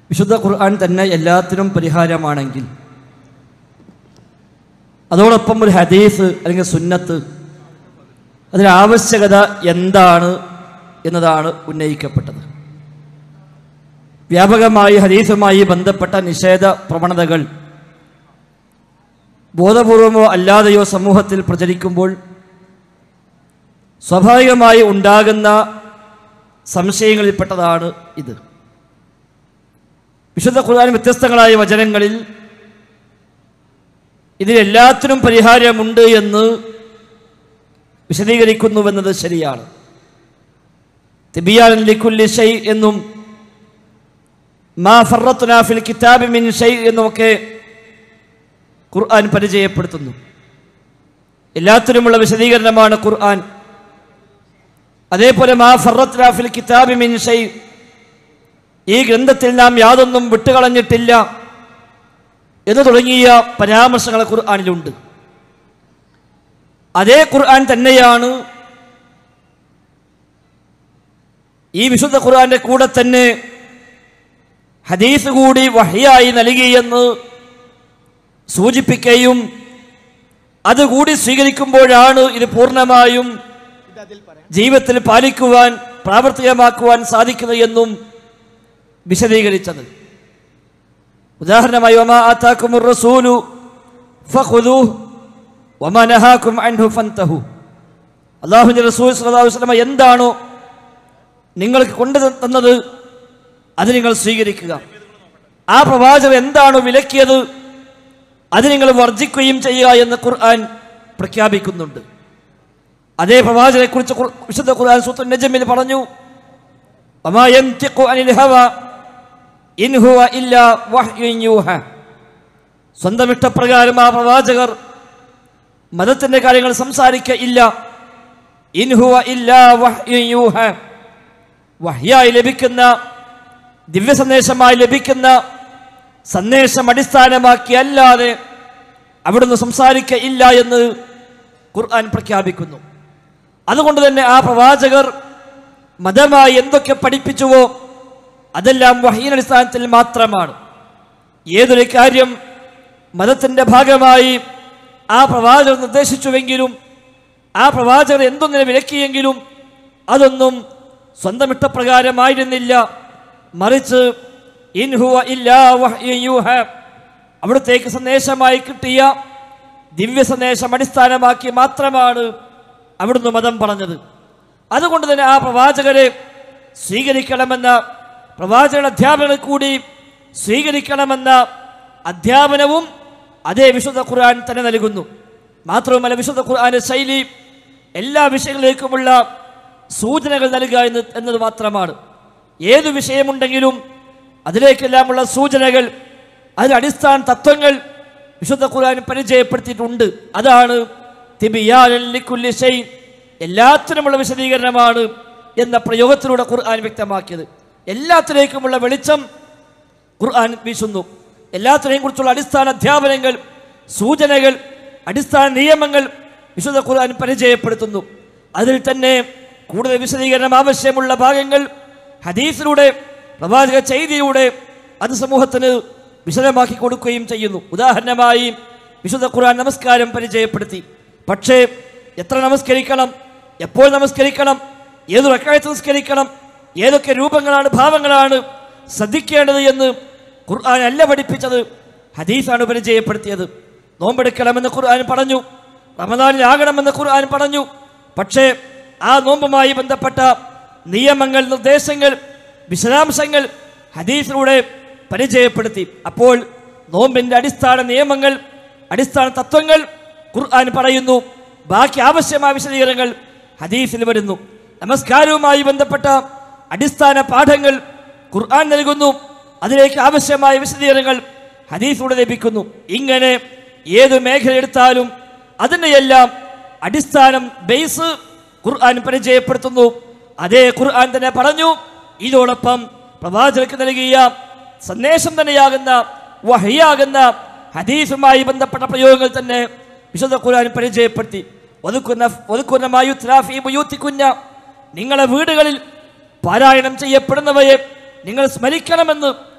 വിശുദ്ധ ഖുർആൻ തന്നെ എല്ലാത്തിനും പരിഹാരമാണെങ്കിൽ അതോടൊപ്പം ഒരു ഹദീസ് അല്ലെങ്കിൽ സുന്നത്ത് അതിൻ്റെ ആവശ്യകത എന്താണ് എന്നതാണ് ഉന്നയിക്കപ്പെട്ടത് വ്യാപകമായി ഹദീസുമായി ബന്ധപ്പെട്ട നിഷേധ പ്രവണതകൾ ബോധപൂർവമോ അല്ലാതെയോ സമൂഹത്തിൽ പ്രചരിക്കുമ്പോൾ സ്വാഭാവികമായി ഉണ്ടാകുന്ന സംശയങ്ങളിൽപ്പെട്ടതാണ് ഇത് വിശുദ്ധ ഖുർആൻ വ്യത്യസ്തങ്ങളായ വചനങ്ങളിൽ ഇതിലെല്ലാത്തിനും പരിഹാരമുണ്ട് എന്ന് വിശദീകരിക്കുന്നുവെന്നത് ശരിയാണ് തിബിയാൻ ലിക്കുല്ലി ഷൈ എന്നും മാ ഫറത്തുന ഫിൽ കിതാബി മിൻ ഷൈ എന്നുമൊക്കെ ഖുർആൻ പരിചയപ്പെടുത്തുന്നു എല്ലാത്തിനുമുള്ള വിശദീകരണമാണ് ഖുർആൻ അതേപോലെ മാ ഫറത്തുന ഫിൽ കിതാബി മിൻ ഷൈ ഈ ഗ്രന്ഥത്തിൽ നാം യാതൊന്നും വിട്ടുകളഞ്ഞിട്ടില്ല എന്ന് തുടങ്ങിയ പരാമർശങ്ങൾ ഖുർആാനിലുണ്ട് അതേ ഖുർആൻ തന്നെയാണ് ഈ വിശുദ്ധ ഖുർആന്റെ കൂടെ തന്നെ ഹദീസ് കൂടി വഹിയായി നൽകിയെന്ന് സൂചിപ്പിക്കുകയും അതുകൂടി സ്വീകരിക്കുമ്പോഴാണ് ഇത് പൂർണ്ണമായും ജീവിതത്തിൽ പാലിക്കുവാൻ പ്രാവർത്തികമാക്കുവാൻ സാധിക്കുന്നത് എന്നും വിശദീകരിച്ചത് ഉദാഹരണമായി ഒമാ ആത്താക്കുമുർ റസൂലു ഫഖുദൂഹ് വമാ നഹാക്കും അൻഹു ഫൻതഹു അല്ലാഹുവിൻ്റെ റസൂൽ സല്ലല്ലാഹു അലൈഹി വസല്ലമ എന്താണോ നിങ്ങൾക്ക് കൊണ്ടു തന്നത് അത് നിങ്ങൾ സ്വീകരിക്കുക ആ പ്രവാചകൻ എന്താണോ വിലക്കിയത് അത് നിങ്ങൾ വർജിക്കുകയും ചെയ്യുക എന്ന് ഖുർആൻ പ്രഖ്യാപിക്കുന്നുണ്ട് അതേ പ്രവാചകനെക്കുറിച്ച് ഖുർ- വിശുദ്ധ ഖുർആൻ സൂത്ര നജമിൽ പറഞ്ഞു വമാ യൻതിഖു അനിൽ ഹവ ഇൻ ഹുവ ഇല്ലാ വഹ്യുൻ യൂഹ സ്വന്തം ഇഷ്ടപ്രകാരം ആ പ്രവാചകർ മതത്തിന്റെ കാര്യങ്ങൾ സംസാരിക്ക ഇല്ല ഇൻ ഹുവ ഇല്ലാ വഹ്യുൻ യൂഹ വഹ്യായി ലഭിക്കുന്ന ദിവ്യ സന്ദേശമായി ലഭിക്കുന്ന സന്ദേശം അടിസ്ഥാനമാക്കി അല്ലാതെ അവിടുന്ന് സംസാരിക്ക ഇല്ല എന്ന് ഖുർആൻ പ്രഖ്യാപിക്കുന്നു അതുകൊണ്ട് തന്നെ ആ പ്രവാചകർ മതമായി എന്തൊക്കെ പഠിപ്പിച്ചുവോ അതെല്ലാം വഹീൻ അടിസ്ഥാനത്തിൽ മാത്രമാണ് ഏതൊരു കാര്യം മതത്തിൻ്റെ ഭാഗമായി ആ പ്രവാചകർ നിർദ്ദേശിച്ചുവെങ്കിലും ആ പ്രവാചകർ എന്തൊന്നിനെ വിലക്കിയെങ്കിലും അതൊന്നും സ്വന്തം ഇഷ്ടപ്രകാരമായിരുന്നില്ല മറിച്ച് ഇൻഹുവ ഇല്ലാ വഹ്യുൻ യൂഹ അവിടത്തേക്ക് സന്ദേശമായി കിട്ടിയ ദിവ്യ സന്ദേശം അടിസ്ഥാനമാക്കി മാത്രമാണ് അവിടുന്ന് മതം പറഞ്ഞത് അതുകൊണ്ട് തന്നെ ആ പ്രവാചകരെ സ്വീകരിക്കണമെന്ന പ്രവാചകരുടെ അധ്യാപനങ്ങൾ കൂടി സ്വീകരിക്കണമെന്ന അധ്യാപനവും അതേ വിശുദ്ധ ഖുർആൻ തന്നെ നൽകുന്നു മാത്രവുമല്ല വിശുദ്ധ ഖുർആന്റെ ശൈലി എല്ലാ വിഷയങ്ങളിലേക്കുമുള്ള സൂചനകൾ നൽകുക എന്ന് എന്നത് മാത്രമാണ് ഏതു വിഷയമുണ്ടെങ്കിലും അതിലേക്കെല്ലാമുള്ള സൂചനകൾ അതിന്റെ അടിസ്ഥാന തത്വങ്ങൾ വിശുദ്ധ ഖുർആൻ പരിചയപ്പെടുത്തിയിട്ടുണ്ട് അതാണ് തിബിയാനൻ ലിക്കുല്ലി ഷൈ എല്ലാത്തിനുമുള്ള വിശദീകരണമാണ് എന്ന പ്രയോഗത്തിലൂടെ ഖുർആൻ വ്യക്തമാക്കിയത് എല്ലാത്തിലേക്കുമുള്ള വെളിച്ചം ഖുർആൻ വീശുന്നു എല്ലാത്തിനെയും കുറിച്ചുള്ള അടിസ്ഥാന അധ്യാപനങ്ങൾ സൂചനകൾ അടിസ്ഥാന നിയമങ്ങൾ വിശുദ്ധ ഖുർആൻ പരിചയപ്പെടുത്തുന്നു അതിൽ തന്നെ കൂടുതൽ വിശദീകരണം ആവശ്യമുള്ള ഭാഗങ്ങൾ ഹദീസിലൂടെ പ്രവാചക ചെയ്തിയിലൂടെ അത് സമൂഹത്തിന് വിശദമാക്കി കൊടുക്കുകയും ചെയ്യുന്നു ഉദാഹരണമായി വിശുദ്ധ ഖുർആൻ നമസ്കാരം പരിചയപ്പെടുത്തി പക്ഷേ എത്ര നമസ്കരിക്കണം എപ്പോൾ നമസ്കരിക്കണം ഏത് റക്കായത്ത് നമസ്കരിക്കണം ഏതൊക്കെ രൂപങ്ങളാണ് ഭാവങ്ങളാണ് ശ്രദ്ധിക്കേണ്ടത് എന്ന് ഖുർആൻ അല്ല പഠിപ്പിച്ചത് ഹദീസാണ് പരിചയപ്പെടുത്തിയത് നോമ്പെടുക്കണമെന്ന് ഖുർആൻ പറഞ്ഞു റമദാനിലാകണമെന്ന് ഖുർആൻ പറഞ്ഞു പക്ഷേ ആ നോമ്പുമായി ബന്ധപ്പെട്ട നിയമങ്ങൾ നിർദ്ദേശങ്ങൾ വിശദാംശങ്ങൾ ഹദീസിലൂടെ പരിചയപ്പെടുത്തി അപ്പോൾ നോമ്പിന്റെ അടിസ്ഥാന നിയമങ്ങൾ അടിസ്ഥാന തത്വങ്ങൾ ഖുർആൻ പറയുന്നു ബാക്കി ആവശ്യമായ വിശദീകരണങ്ങൾ ഹദീസിൽ വരുന്നു നമസ്കാരവുമായി ബന്ധപ്പെട്ട അടിസ്ഥാന പാഠങ്ങൾ ഖുർആൻ നൽകുന്നു അതിലേക്ക് ആവശ്യമായ വിശദീകരണങ്ങൾ ഹദീസിലൂടെ ലഭിക്കുന്നു ഇങ്ങനെ ഏത് മേഖല എടുത്താലും അതിൻ്റെയെല്ലാം അടിസ്ഥാനം ബേസ് ഖുർആൻ പരിചയപ്പെടുത്തുന്നു അതേ ഖുർആൻ തന്നെ പറഞ്ഞു ഇതോടൊപ്പം പ്രവാചകർക്ക് നൽകിയ സന്ദേശം തന്നെയാകുന്ന വഹിയാകുന്ന ഹദീസുമായി ബന്ധപ്പെട്ട പ്രയോഗങ്ങൾ തന്നെ വിശുദ്ധ ഖുർആൻ പരിചയപ്പെടുത്തി ഒതുക്കുന്ന ഒതുക്കുന്നമായു ബുയൂത്തിക്കുഞ്ഞ നിങ്ങളെ വീടുകളിൽ പാരായണം ചെയ്യപ്പെടുന്നവയെ നിങ്ങൾ സ്മരിക്കണമെന്ന്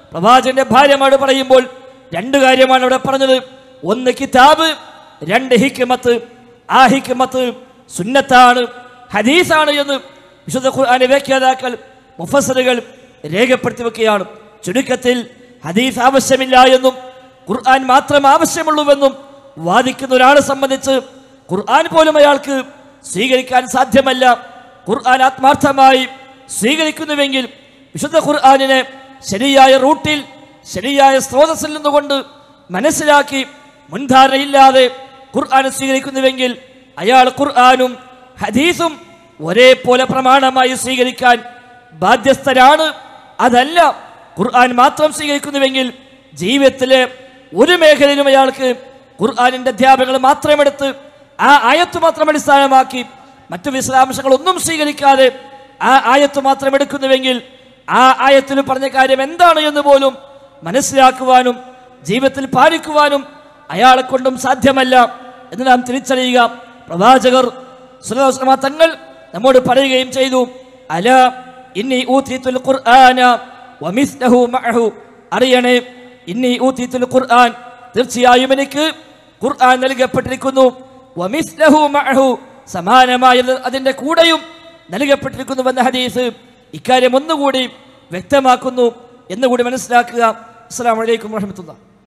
പ്രവാചകന്റെ ഭാര്യമാട് പറയുമ്പോൾ രണ്ട് കാര്യമാണ് അവിടെ പറഞ്ഞത് ഒന്ന് കിതാബ് രണ്ട് ഹിക്മത്ത് ആ ഹിക്മത്ത് സുന്നത്താണ് ഹദീസാണ് എന്ന് വിശുദ്ധ ഖുർആന്റെ വ്യാഖ്യാതാക്കൾ മുഫസറുകൾ രേഖപ്പെടുത്തി വെക്കുകയാണ് ചുരുക്കത്തിൽ ഹദീസ് ആവശ്യമില്ല എന്നും ഖുർആൻ മാത്രം ആവശ്യമുള്ളൂവെന്നും വാദിക്കുന്ന ഒരാളെ സംബന്ധിച്ച് ഖുർആൻ പോലും അയാൾക്ക് സ്വീകരിക്കാൻ സാധ്യമല്ല ഖുർആൻ ആത്മാർത്ഥമായി സ്വീകരിക്കുന്നുവെങ്കിൽ വിശുദ്ധ ഖുർആനിനെ ശരിയായ റൂട്ടിൽ ശരിയായ സ്രോതസ്സിൽ നിന്നുകൊണ്ട് മനസ്സിലാക്കി മുൻധാരണയില്ലാതെ ഖുർആൻ സ്വീകരിക്കുന്നുവെങ്കിൽ അയാൾ ഖുർആനും ഹദീസും ഒരേപോലെ പ്രമാണമായി സ്വീകരിക്കാൻ ബാധ്യസ്ഥരാണ് അതല്ല ഖുർആൻ മാത്രം സ്വീകരിക്കുന്നുവെങ്കിൽ ജീവിതത്തിലെ ഒരു മേഖലയിലും അയാൾക്ക് ഖുർആാനിന്റെ അധ്യാപനങ്ങൾ മാത്രം എടുത്ത് ആ ആയത്ത് മാത്രം അടിസ്ഥാനമാക്കി മറ്റു വിശദാംശങ്ങളൊന്നും സ്വീകരിക്കാതെ ആ ആയത്ത് മാത്രം എടുക്കുന്നുവെങ്കിൽ ആ ആയത്തിൽ പറഞ്ഞ കാര്യം എന്താണ് എന്ന് പോലും മനസ്സിലാക്കുവാനും ജീവിതത്തിൽ പാലിക്കുവാനും അയാളെ കൊണ്ടും സാധ്യമല്ല എന്ന് നാം തിരിച്ചറിയുക പ്രവാചകർ സ്വല്ലല്ലാഹു അലൈഹി വസല്ലമ തങ്ങൾ നമ്മോട് പറയുകയും ചെയ്തു അല ഇന്നി ഊതീതുൽ ഖുർആന വമിസ്ലഹു മഅഹു അറിയണേ ഇന്നി ഊതീതുൽ ഖുർആൻ തീർച്ചയായും എനിക്ക് ഖുർആൻ നൽകപ്പെട്ടിരിക്കുന്നു വമിസ്ലഹു മഅഹു സമാനമായ അതിന്റെ കൂടെയും നൽകപ്പെട്ടിരിക്കുന്നുവെന്ന ഹദീസ് ഇക്കാര്യം ഒന്നുകൂടി വ്യക്തമാക്കുന്നു എന്നുകൂടി മനസ്സിലാക്കുക അസ്സലാമു അലൈക്കും വറഹ്മത്തുള്ളാഹി